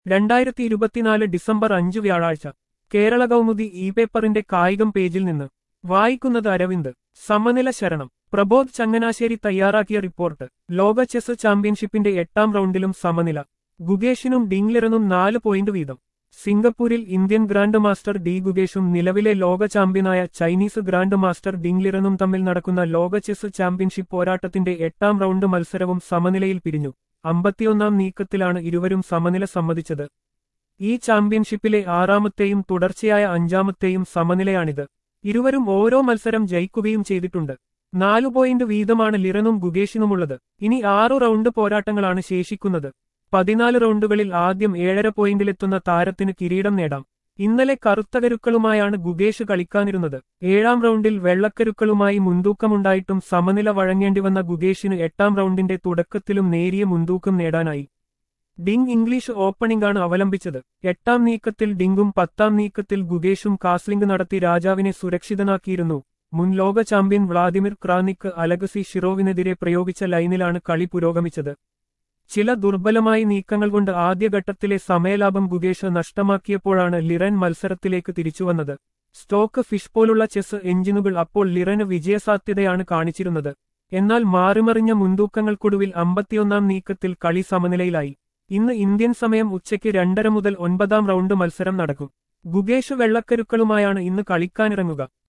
രണ്ടായിരത്തി ഇരുപത്തിനാല് ഡിസംബർ അഞ്ച് വ്യാഴാഴ്ച കേരള കൗമുദി ഇ പേപ്പറിന്റെ കായികം പേജിൽ നിന്ന് വായിക്കുന്നത് അരവിന്ദ് സമനില ശരണം പ്രബോധ് ചങ്ങനാശ്ശേരി തയ്യാറാക്കിയ റിപ്പോർട്ട് ലോക ചെസ് ചാമ്പ്യൻഷിപ്പിന്റെ എട്ടാം റൗണ്ടിലും സമനില ഗുഗേഷിനും ഡിംഗ്ലിറനും നാല് പോയിന്റ് വീതം സിംഗപ്പൂരിൽ ഇന്ത്യൻ ഗ്രാൻഡ് മാസ്റ്റർ ഡി ഗുഗേഷും നിലവിലെ ലോക ചാമ്പ്യനായ ചൈനീസ് ഗ്രാൻഡ് മാസ്റ്റർ ഡിംഗ്ലിറനും തമ്മിൽ നടക്കുന്ന ലോക ചെസ് ചാമ്പ്യൻഷിപ്പ് പോരാട്ടത്തിന്റെ എട്ടാം റൗണ്ട് മത്സരവും സമനിലയിൽ പിരിഞ്ഞു അമ്പത്തിയൊന്നാം നീക്കത്തിലാണ് ഇരുവരും സമനില സമ്മതിച്ചത് ഈ ചാമ്പ്യൻഷിപ്പിലെ ആറാമത്തെയും തുടർച്ചയായ അഞ്ചാമത്തെയും സമനിലയാണിത് ഇരുവരും ഓരോ മത്സരം ജയിക്കുകയും ചെയ്തിട്ടുണ്ട് നാലു പോയിന്റ് വീതമാണ് ലിറനും ഗുഗേഷിനുമുള്ളത് ഇനി ആറു റൗണ്ട് പോരാട്ടങ്ങളാണ് ശേഷിക്കുന്നത് പതിനാല് റൗണ്ടുകളിൽ ആദ്യം ഏഴര പോയിന്റിലെത്തുന്ന താരത്തിന് കിരീടം നേടാം ഇന്നലെ കറുത്തകരുക്കളുമായാണ് ഗുഗേഷ് കളിക്കാനിരുന്നത് ഏഴാം റൗണ്ടിൽ വെള്ളക്കരുക്കളുമായി മുൻതൂക്കമുണ്ടായിട്ടും സമനില വഴങ്ങേണ്ടിവന്ന ഗുഗേഷിന് എട്ടാം റൗണ്ടിന്റെ തുടക്കത്തിലും നേരിയ മുൻതൂക്കം നേടാനായി ഡിങ് ഇംഗ്ലീഷ് ഓപ്പണിംഗാണ് അവലംബിച്ചത് എട്ടാം നീക്കത്തിൽ ഡിങ്കും പത്താം നീക്കത്തിൽ ഗുഗേഷും കാസ്ലിംഗ് നടത്തി രാജാവിനെ സുരക്ഷിതനാക്കിയിരുന്നു മുൻ ലോക ചാമ്പ്യൻ വ്ളാദിമിർ ക്രാനിക്ക് അലഗസി ഷിറോവിനെതിരെ പ്രയോഗിച്ച ലൈനിലാണ് കളി പുരോഗമിച്ചത് ചില ദുർബലമായ നീക്കങ്ങൾ കൊണ്ട് ആദ്യഘട്ടത്തിലെ സമയലാഭം ഗുഗേഷ് നഷ്ടമാക്കിയപ്പോഴാണ് ലിറൻ മത്സരത്തിലേക്ക് തിരിച്ചുവന്നത് സ്റ്റോക്ക് ഫിഷ് പോലുള്ള ചെസ് എഞ്ചിനുകൾ അപ്പോൾ ലിറന് വിജയസാധ്യതയാണ് കാണിച്ചിരുന്നത് എന്നാൽ മാറിമറിഞ്ഞ മുൻതൂക്കങ്ങൾക്കൊടുവിൽ അമ്പത്തിയൊന്നാം നീക്കത്തിൽ കളി സമനിലയിലായി ഇന്ന് ഇന്ത്യൻ സമയം ഉച്ചയ്ക്ക് രണ്ടര മുതൽ ഒൻപതാം റൗണ്ട് മത്സരം നടക്കും ഗുഗേഷ് വെള്ളക്കരുക്കളുമായാണ് ഇന്ന് കളിക്കാനിറങ്ങുക